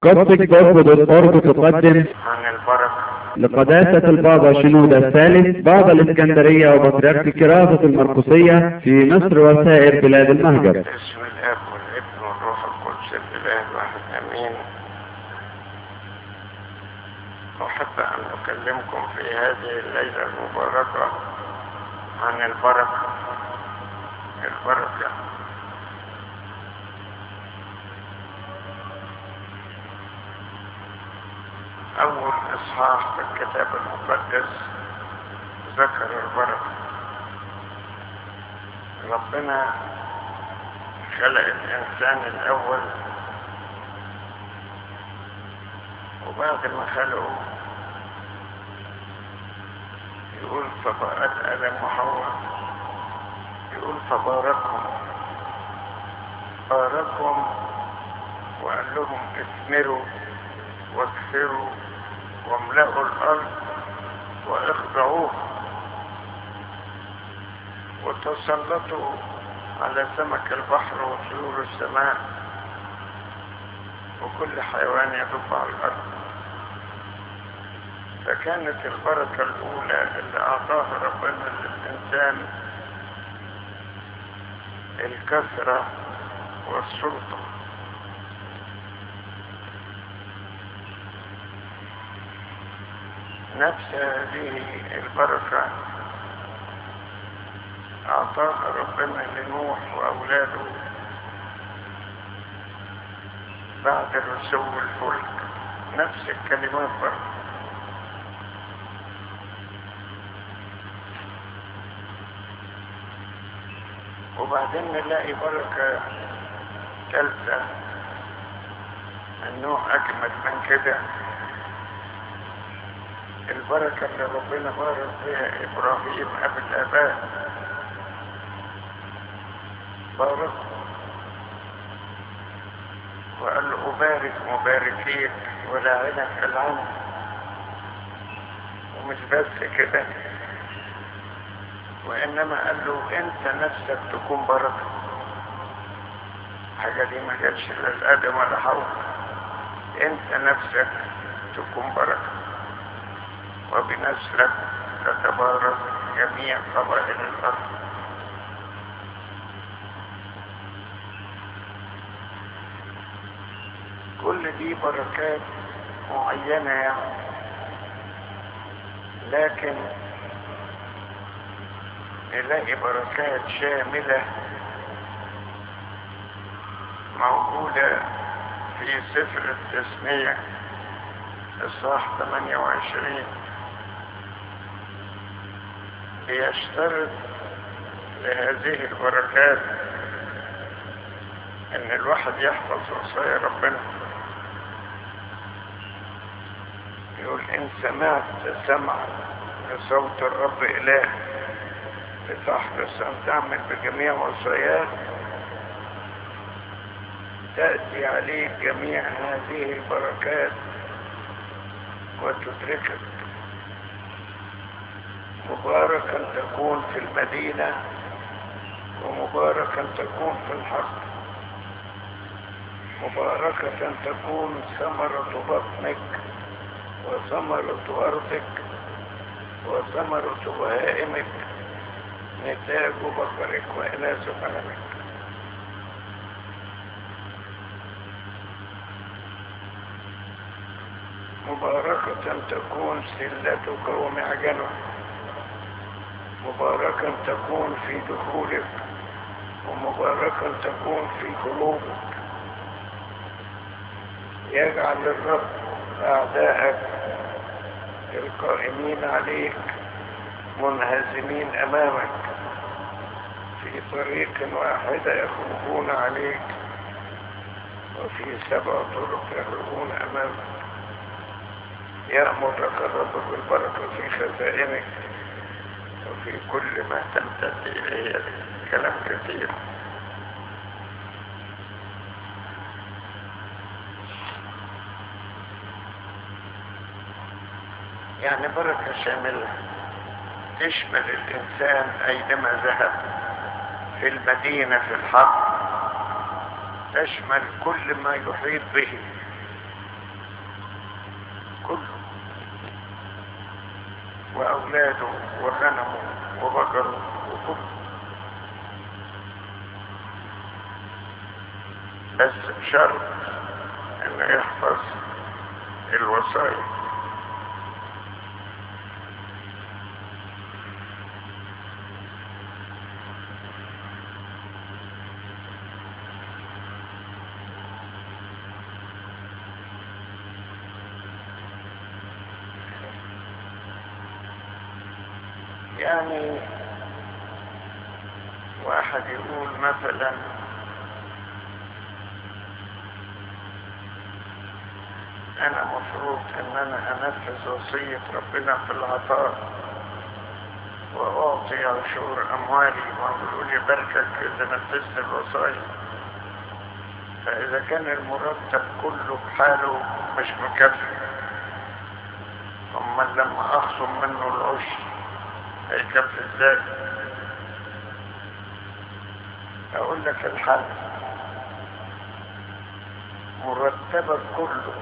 قصة جذب الأرض تقدم عن البركة لقداسة البابا شنودة الثالث بابا الإسكندرية وبطريرك كراسة المرقسية في مصر وسائر بلاد المهجر باسم الاب والابن والروح القدس الاله الواحد امين احب ان اكلمكم في هذه الليله المباركه عن البركه البركه اول اصحاح في الكتاب المقدس ذكر البركه ربنا خلق الإنسان الأول وبعد ما خلقه يقول فبقت آدم وحواء يقول فباركهم باركهم وقال لهم اثمروا واكثروا واملأوا الأرض واخضعوها وتسلطوا على سمك البحر وطيور السماء وكل حيوان يدب على الأرض فكانت البركة الأولى اللي أعطاها ربنا للإنسان الكثرة والسلطة نفس هذه البركة أعطاها ربنا لنوح وأولاده بعد رسو الفلك نفس الكلمات برضه وبعدين نلاقي بركة ثالثة النوع أجمل من كده البركة اللي ربنا بارك بها إبراهيم أبو الآباء بارك وقال له أبارك مباركين ولاعنك العنه ومش بس كده وإنما قال له أنت نفسك تكون بركة حاجة دي ما جاتش لا لآدم ولا حواء أنت نفسك تكون بركة وبنسلك تتبارك جميع قبائل الأرض كل دي بركات معينة يعني لكن نلاقي بركات شاملة موجودة في سفر التسمية إصحاح 28 بيشترط لهذه البركات ان الواحد يحفظ وصايا ربنا يقول ان سمعت سمعا لصوت الرب اله لتحرص ان تعمل بجميع وصاياه تأتي عليك جميع هذه البركات وتدركك مباركا تكون في المدينة ومباركا تكون في الحق مباركة تكون ثمرة بطنك وثمرة أرضك وثمرة بهائمك نتاج بقرك وإناث غنمك مباركة تكون سلتك ومعجنك مباركا تكون في دخولك ومباركا تكون في خروجك يجعل الرب أعداءك القائمين عليك منهزمين أمامك في طريق واحدة يخرجون عليك وفي سبع طرق يخرجون أمامك يأمرك الرب بالبركة في خزائنك وفي كل ما تمتد إليه كلام كثير يعني بركة شاملة تشمل الإنسان أينما ذهب في المدينة في الحق تشمل كل ما يحيط به وأولاده وغنمه وبقره وكله بس بشرط انه يحفظ الوصايا يعني واحد يقول مثلا انا مفروض ان انا انفذ وصية ربنا في العطاء واعطي عشور اموالي ويقولوا لي بركك اذا نفذت الوصايا فاذا كان المرتب كله بحاله مش مكفي اما لما اخصم منه العشر هيكفي ازاي اقول لك الحل مرتبك كله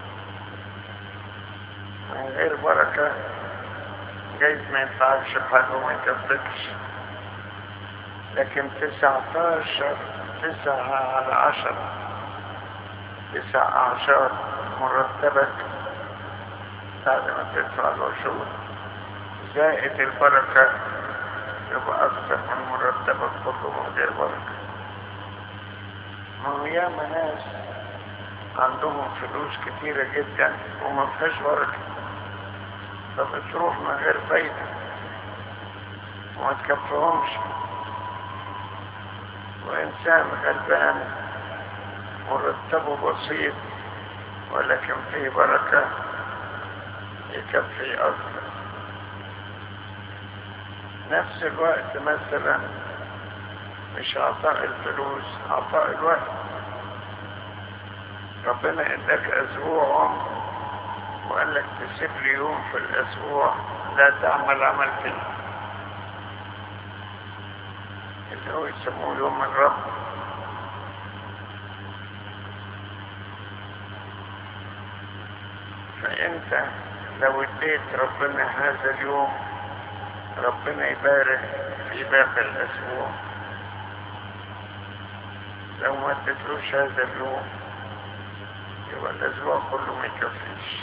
من غير بركة جايز ما ينفعكش بحاجة وما يكفيكش لكن تسعتاشر تسعة على عشرة تسع أعشار مرتبك بعد ما تدفع العشور زائد البركة يبقى أكثر من مرتبك كله من غير بركة ما هو ياما ناس عندهم فلوس كتيرة جدا وما فيهاش بركة فبتروح من غير فايدة وما تكفيهمش وإنسان غلبان مرتبه بسيط ولكن فيه بركة يكفي أكثر نفس الوقت مثلا مش عطاء الفلوس عطاء الوقت ربنا اداك اسبوع عمر وقال لك تسيب لي يوم في الاسبوع لا تعمل عمل فيه اللي هو يسموه يوم الرب فانت لو اديت ربنا هذا اليوم ربنا يبارك في باقي الاسبوع لو ما اديتلوش هذا اليوم يبقى الاسبوع كله ما يكفيش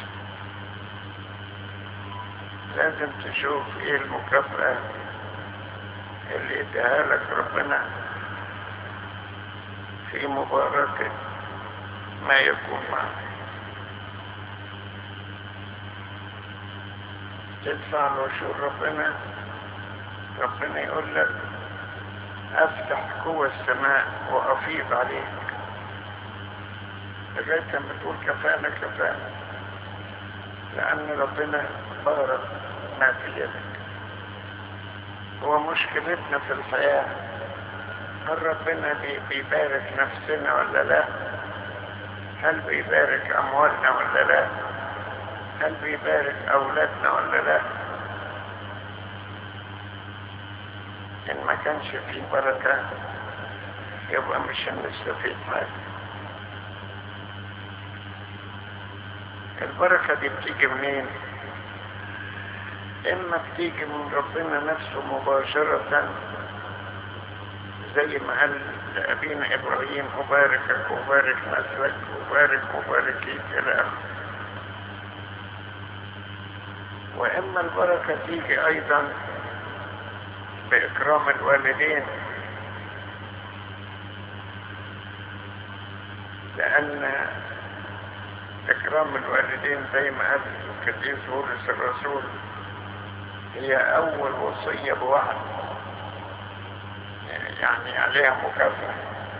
لازم تشوف ايه المكافأة اللي اداها لك ربنا في مباركة ما يكون معك تدفع له شو ربنا ربنا يقول لك افتح قوة السماء وافيض عليك لغاية ما تقول كفانا كفانا لأن ربنا بارك ما في يدك هو مشكلتنا في الحياة هل ربنا بي- بيبارك نفسنا ولا لا هل بيبارك أموالنا ولا لا هل بيبارك أولادنا ولا لا إن ما كانش فيه بركة يبقى مش هنستفيد حاجة البركة دي بتيجي منين إما بتيجي من ربنا نفسه مباشرة زي ما قال لأبينا إبراهيم أباركك أبارك نسلك أبارك أباركيك إلى آخره وإما البركة تيجي أيضا بإكرام الوالدين لأن إكرام الوالدين زي ما قال القديس بولس الرسول هي أول وصية بوعد يعني عليها مكافأة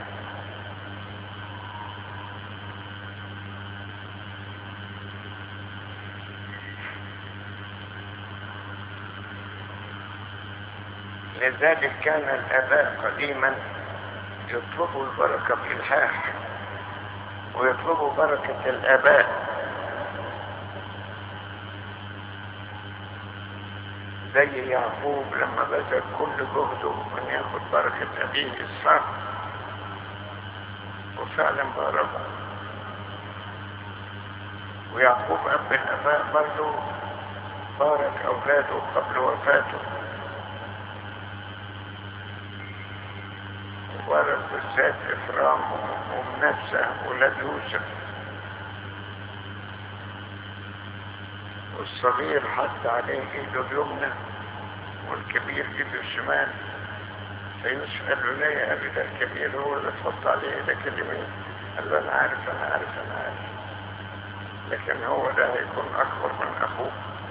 لذلك كان الآباء قديما يطلبوا البركة بإلحاح ويطلبوا بركة الآباء زي يعقوب لما بذل كل جهده ان ياخد بركة أبيه إسحاق وفعلا باركه ويعقوب أب الآباء برضه بارك أولاده قبل وفاته وبارك بالذات إفرام ومنسى ولاد يوسف والصغير حط عليه ايده اليمنى والكبير ايده الشمال فيوسف قال له لا يا ابي ده الكبير هو اللي تحط عليه ايدك اليمين قال له انا عارف انا عارف انا عارف لكن هو ده هيكون اكبر من اخوه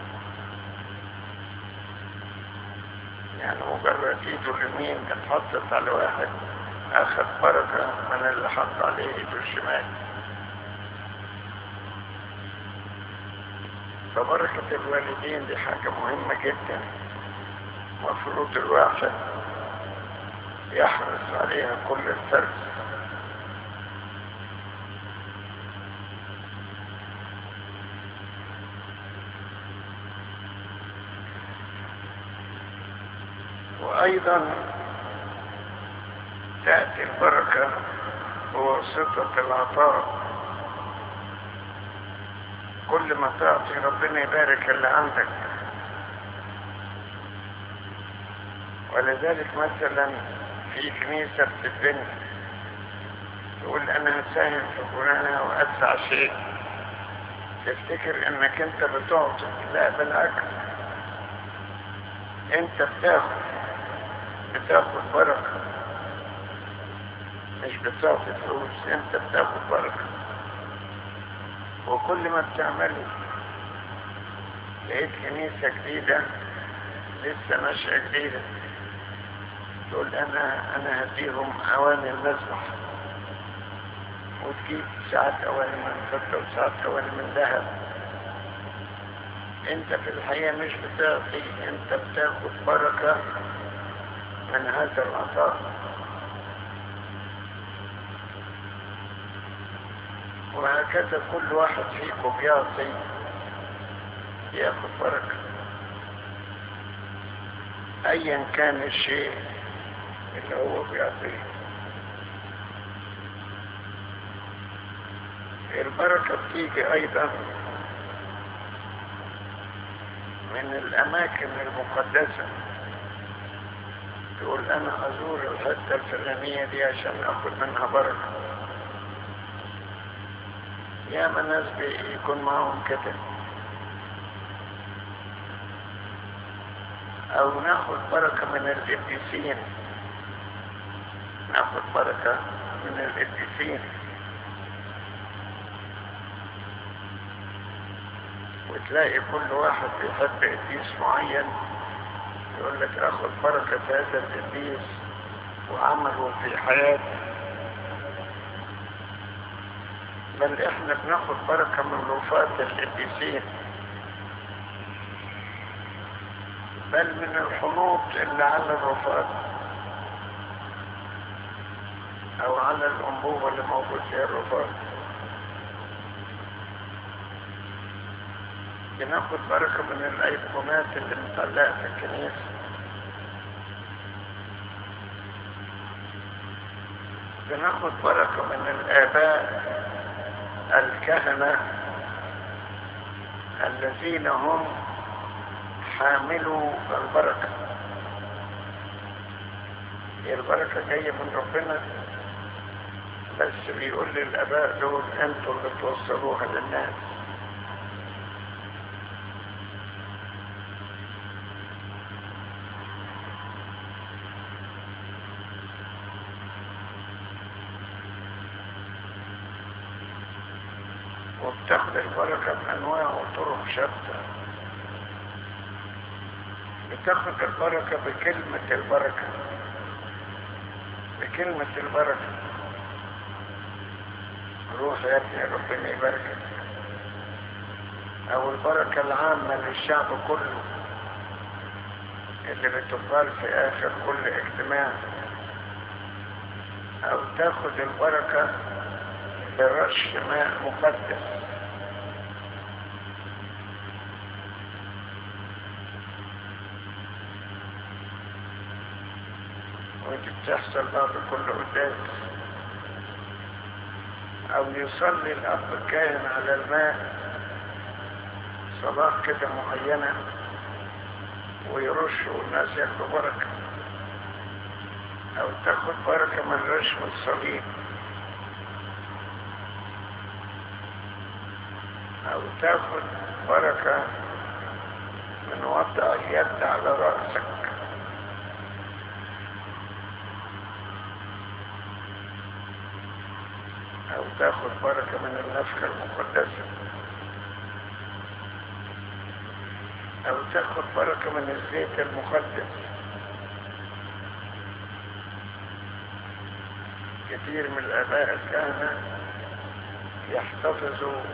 يعني مجرد ايده اليمين اتحطت على واحد اخذ بركة من اللي حط عليه ايده الشمال فبركة الوالدين دي حاجة مهمة جدا مفروض الواحد يحرص عليها كل الحرص وأيضا تأتي البركة بواسطة العطاء كل ما تعطي ربنا يبارك اللي عندك ولذلك مثلا في كنيسة بتتبني تقول انا هساهم في فلانة وادفع شيء تفتكر انك انت بتعطي لا بالعكس انت بتاخد بتاخد بركة مش بتعطي فلوس انت بتاخد بركة وكل ما بتعمله لقيت كنيسة جديدة لسه ناشئة جديدة تقول انا انا هديهم اواني المسبح وتجيب ساعات اواني من فضة وساعات اواني من ذهب انت في الحقيقة مش بتعطي انت بتاخد بركة من هذا العطاء وهكذا كل واحد فيكم بيعطي ياخد بركة ايا كان الشيء اللي هو بيعطيه البركة بتيجي ايضا من الاماكن المقدسة تقول انا ازور الحتة الفلانية دي عشان اخد منها بركة يا ما ناس بيكون معهم كده او ناخد بركة من القديسين ناخد بركة من القديسين وتلاقي كل واحد بيحب قديس معين يقول لك اخد بركة هذا القديس وعمله في حياتي بل احنا بناخد بركة من رفات القديسين بل من الحنوط اللي على الرفات او على الانبوبة اللي موجود فيها الرفات بناخد بركة من الايقونات اللي متعلقة في الكنيسة بناخد بركة من الآباء الكهنة الذين هم حاملوا البركة هي البركة جاية من ربنا بس بيقول للآباء دول انتوا اللي توصلوها للناس وبتاخد البركة بأنواع وطرق شتى بتاخد البركة بكلمة البركة بكلمة البركة روح يا ابني ربنا يباركك او البركة العامة للشعب كله اللي بتقال في اخر كل اجتماع او تاخد البركة برش ماء مقدس ودي بتحصل بعد كل قداس او يصلي الاب الكاهن على الماء صلاة كده معينة ويرشوا والناس ياخدوا بركة أو تاخد بركة من رشم الصليب أو تاخد بركة من وضع اليد على رأسك أو تاخد بركة من النفخة المقدسة أو تاخد بركة من الزيت المقدس كثير من الآباء الكهنة يحتفظوا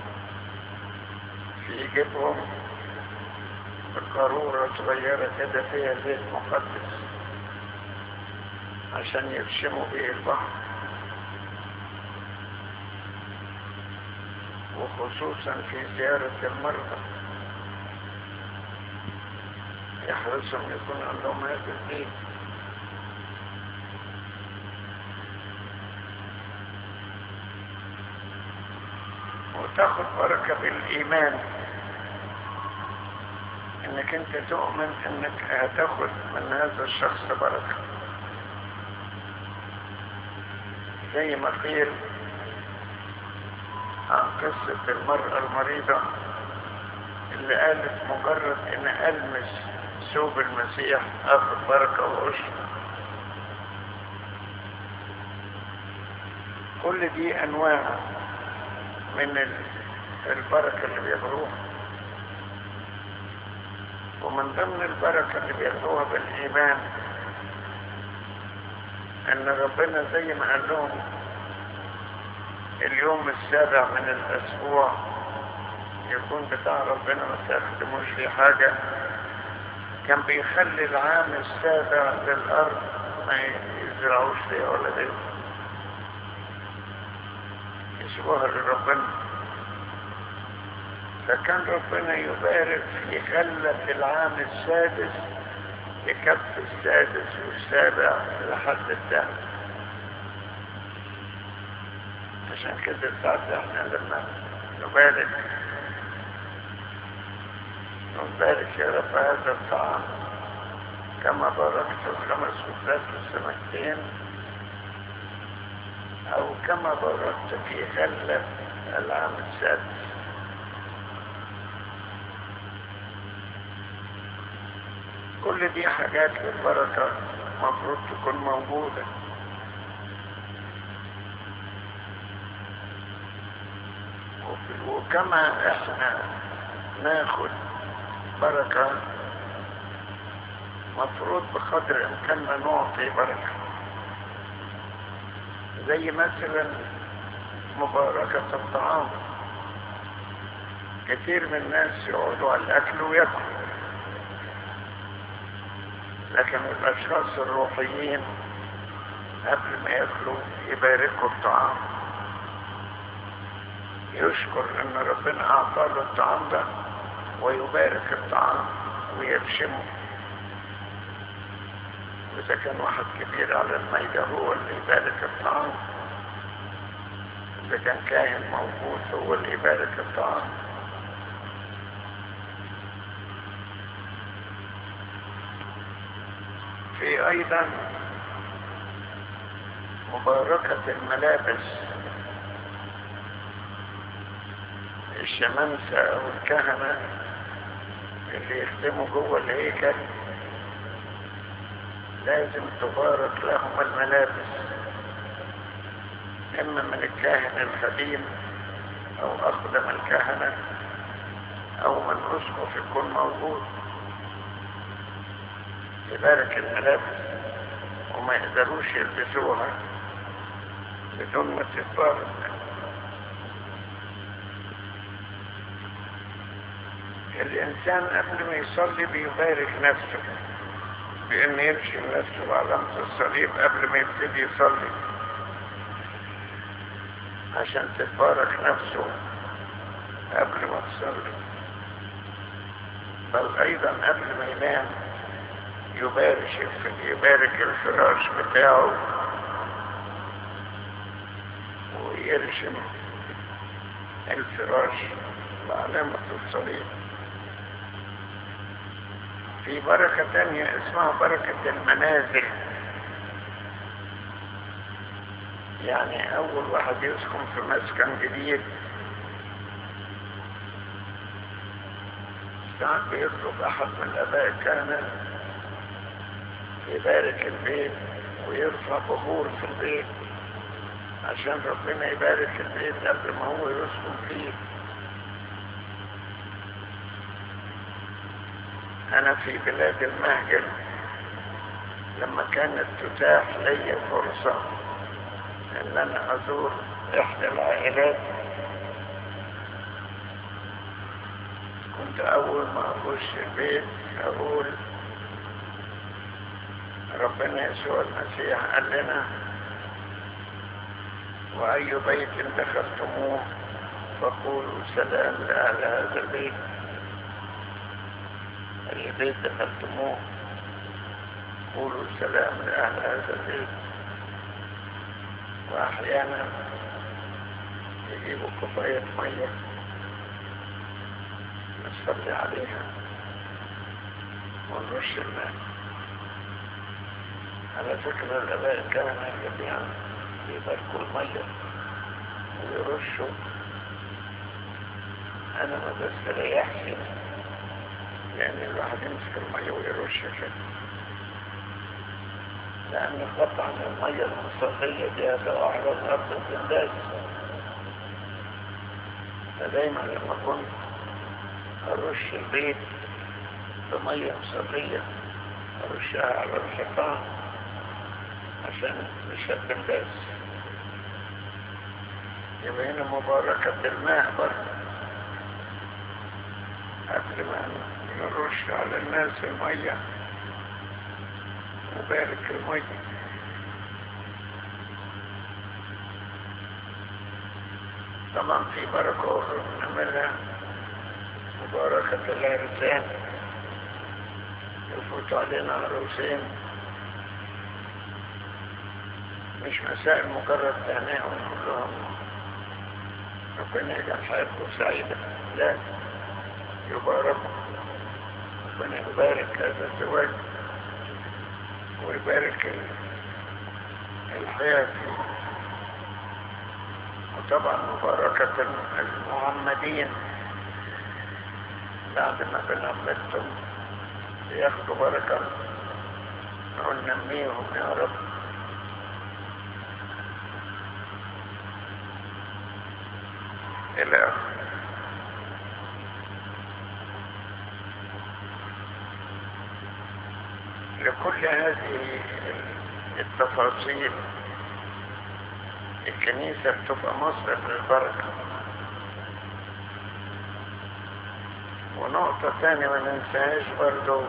في جيبهم بقارورة صغيرة كده فيها زيت مقدس عشان يرشموا به البحر وخصوصا في زيارة المرضى يحرصهم يكون عندهم هذا الدين وتاخد بركة بالإيمان انك انت تؤمن انك هتاخد من هذا الشخص بركة زي ما قيل عن قصة المرأة المريضة اللي قالت مجرد ان المس ثوب المسيح اخذ بركة وعشر كل دي انواع من البركة اللي بياخدوها ومن ضمن البركة اللي بياخدوها بالإيمان أن ربنا زي ما قال لهم اليوم السابع من الأسبوع يكون بتاع ربنا ما تخدموش فيه حاجة كان بيخلي العام السابع للأرض ما يزرعوش فيها ولا غيره يسيبوها لربنا فكان ربنا يبارك في غلة العام السادس يكف السادس والسابع لحد الدهر عشان كده ساعات احنا لما نبارك نبارك يا رب هذا الطعام كما باركت الخمس وثلاث السمكتين او كما باركت في غلة العام السادس كل دي حاجات للبركة المفروض تكون موجودة وكما احنا ناخد بركة مفروض بقدر امكاننا نعطي بركة زي مثلا مباركة الطعام كثير من الناس يقعدوا على الاكل وياكلوا لكن الاشخاص الروحيين قبل ما ياكلوا يباركوا الطعام يشكر ان ربنا اعطى له الطعام ده ويبارك الطعام ويرشمه واذا كان واحد كبير على الميدة هو اللي يبارك الطعام اذا كان كاهن موجود هو اللي يبارك الطعام في ايضا مباركة الملابس الشمامسة او الكهنة اللي يخدموا جوه الهيكل لازم تبارك لهم الملابس اما من الكاهن القديم او اقدم الكهنة او من اسقف يكون موجود يبارك الملابس وما يقدروش يلبسوها بدون ما تتبارك الإنسان قبل ما يصلي بيبارك نفسه بأن يرشم نفسه بعلامة الصليب قبل ما يبتدي يصلي عشان تتبارك نفسه قبل ما تصلي بل أيضا قبل ما ينام يبارك يبارك الفراش بتاعه ويرشم الفراش بعلامة الصليب في بركة تانية اسمها بركة المنازل يعني أول واحد يسكن في مسكن جديد ساعات بيطلب أحد من الآباء الكهنة يبارك البيت ويرفع بخور في البيت عشان ربنا يبارك البيت قبل ما هو يسكن فيه أنا في بلاد المهجر لما كانت تتاح لي فرصة ان انا ازور احدى العائلات كنت اول ما اخش البيت اقول ربنا يسوع المسيح قال لنا واي بيت دخلتموه فقولوا سلام لاهل هذا البيت اي بيت دخلتموه قولوا سلام لاهل هذا البيت واحيانا يجيبوا كوباية مية نصلي عليها ونرش الماء على فكرة الآباء كانوا جميعا يباركوا المية ويرشوا أنا ما بستريحش لأن الواحد يمسك المية ويرش كده لأن قطعا المية المصرية دي هذا أعراض أرض الزنداج فدايما لما كنت أرش البيت بمية مصرية أرشها على الحيطان عشان مش الزنداج يبقى هنا مباركة بالماء برضه قبل ما نرش على الناس المية وبارك المية طبعا في بركة أخرى بنعملها مباركة العرسان يفوت علينا عروسين مش مسائل مجرد تهنئة ونقول لهم ربنا يجعل حياتكم سعيدة لا يباركوا ربنا يبارك هذا الزواج ويبارك الحياة وطبعا مباركة المعمدين بعد ما بنعمدتم ياخدوا بركة نقول نميهم يا رب إلى آخره لكل هذه التفاصيل الكنيسة بتبقى مصدر للبركة ونقطة تانية ما ننساهاش برضو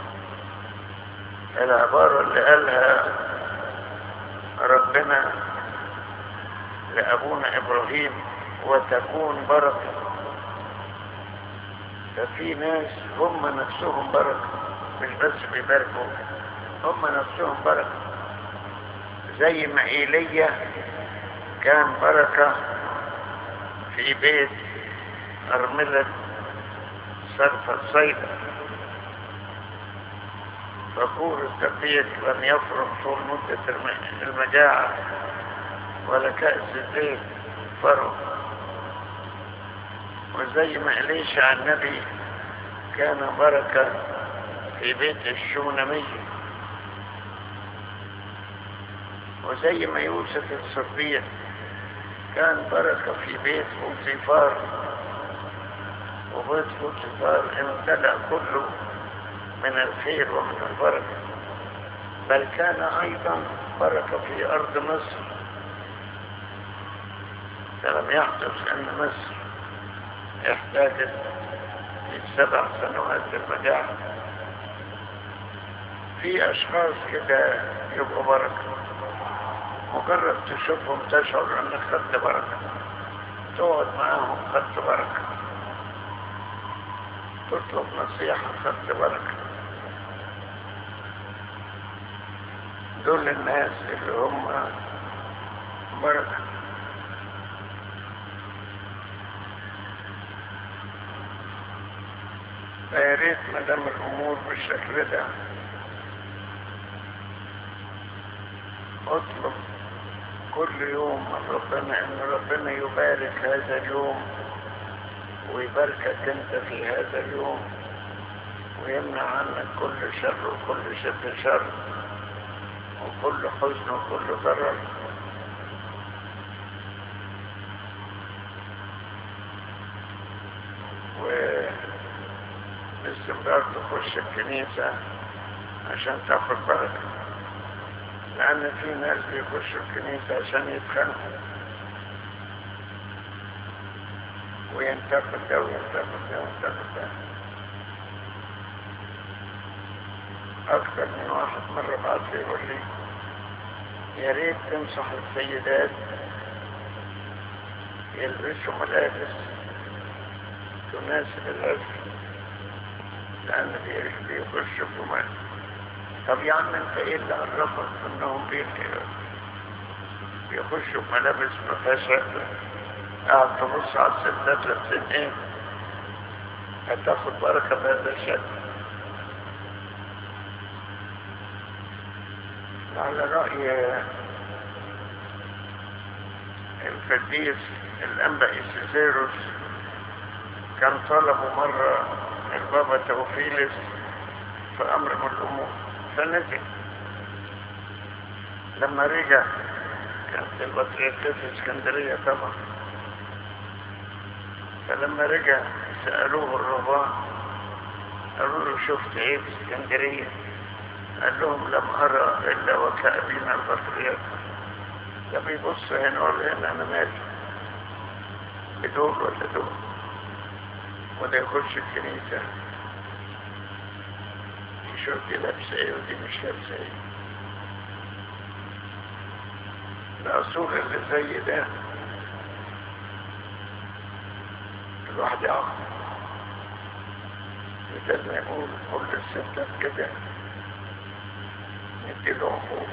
العبارة اللي قالها ربنا لأبونا إبراهيم وتكون بركة ففي ناس هم نفسهم بركة مش بس بيباركوا هم نفسهم بركة زي ما إيليا كان بركة في بيت أرملة صرف الصيدة فقول التقية لم يفرغ طول مدة المجاعة ولا كأس الزيت فرغ وزي ما إليشع النبي كان بركة في بيت الشونمية وزي ما يوسف الصديق كان بركة في بيت بوتيفار وبيت بوتيفار امتلأ كله من الخير ومن البركة بل كان أيضا بركة في أرض مصر فلم يحدث أن مصر احتاجت في سبع سنوات المجاعة في أشخاص كده يبقوا بركة مجرد تشوفهم تشعر أنك خدت بركة تقعد معاهم خدت بركة تطلب نصيحة خدت بركة دول الناس اللي هم بركة فيا ريت ما دام الامور بالشكل ده اطلب كل يوم من ربنا ان ربنا يبارك هذا اليوم ويباركك انت في هذا اليوم ويمنع عنك كل شر وكل شبه شر وكل حزن وكل ضرر باستمرار تخش الكنيسة عشان تاخد بركة لأن في ناس بيخشوا الكنيسة عشان يتخانقوا وينتقد ده وينتقد ده وينتقد ده أكثر من واحد مرة بعد يقول لي يا ريت تنصح السيدات يلبسوا ملابس تناسب العصر لأن بيخشوا في مال طب يا عم انت ايه اللي عرفك انهم بيخشوا في ملابس ما فيهاش عقل قاعد تبص على الستات لابسين ايه هتاخد بركة بهذا الشكل على رأي القديس الأنبا إسيزيروس كان طلبوا مرة البابا توفيلس في أمر من الأمور فنزل لما رجع كانت البطريركية في اسكندرية طبعا فلما رجع سألوه الرهبان قالوا له شفت ايه في اسكندرية قال لهم لم أرى إلا وكأبينا البطريرك ده بيبص هنا ولا هنا أنا مالي بدول ولا دول وده يخش الكنيسة يشوف دي لابسة ايه ودي مش لابسة ايه الأصول اللي زي ده الواحد يعقل بدل ما يقول كل الستات كده نديله عقول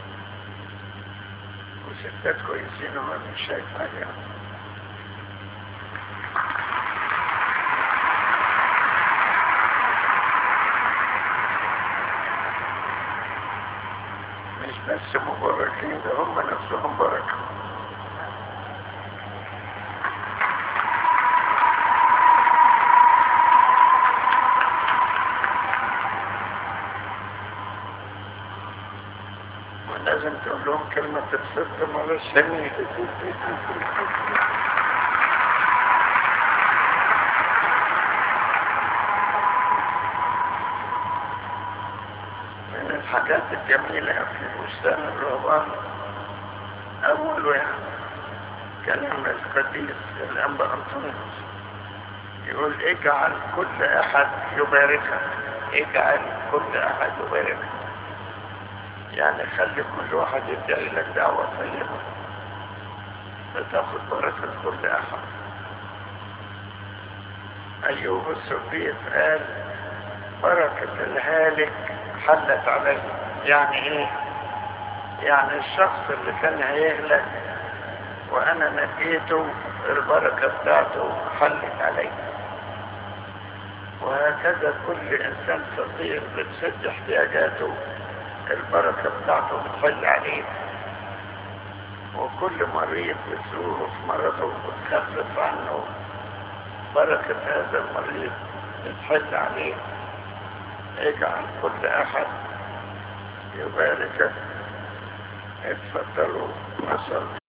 وستات كويسين وما مش شايف حاجة مش بس مباركين ده هم نفسهم بركة ولازم تقول لهم كلمة الصدق ولا الشميل من الحاجات الجميلة في بستان الرهبان أول يعني كلام القديس الأنبا أنطونيوس يقول اجعل كل أحد يباركك اجعل كل أحد يباركك يعني خلي كل واحد يدعي لك دعوة طيبة فتاخد بركة كل أحد أيوب الصديق قال بركة الهالك حلت عليه يعني ايه يعني الشخص اللي كان هيهلك وانا نجيته البركة بتاعته حلت عليه وهكذا كل انسان فقير بتسد احتياجاته البركة بتاعته بتحل عليه وكل مريض بتزوره في مرضه وتخفف عنه بركة هذا المريض بتحل عليه اجعل كل احد يباركك اتفضلوا وصلوا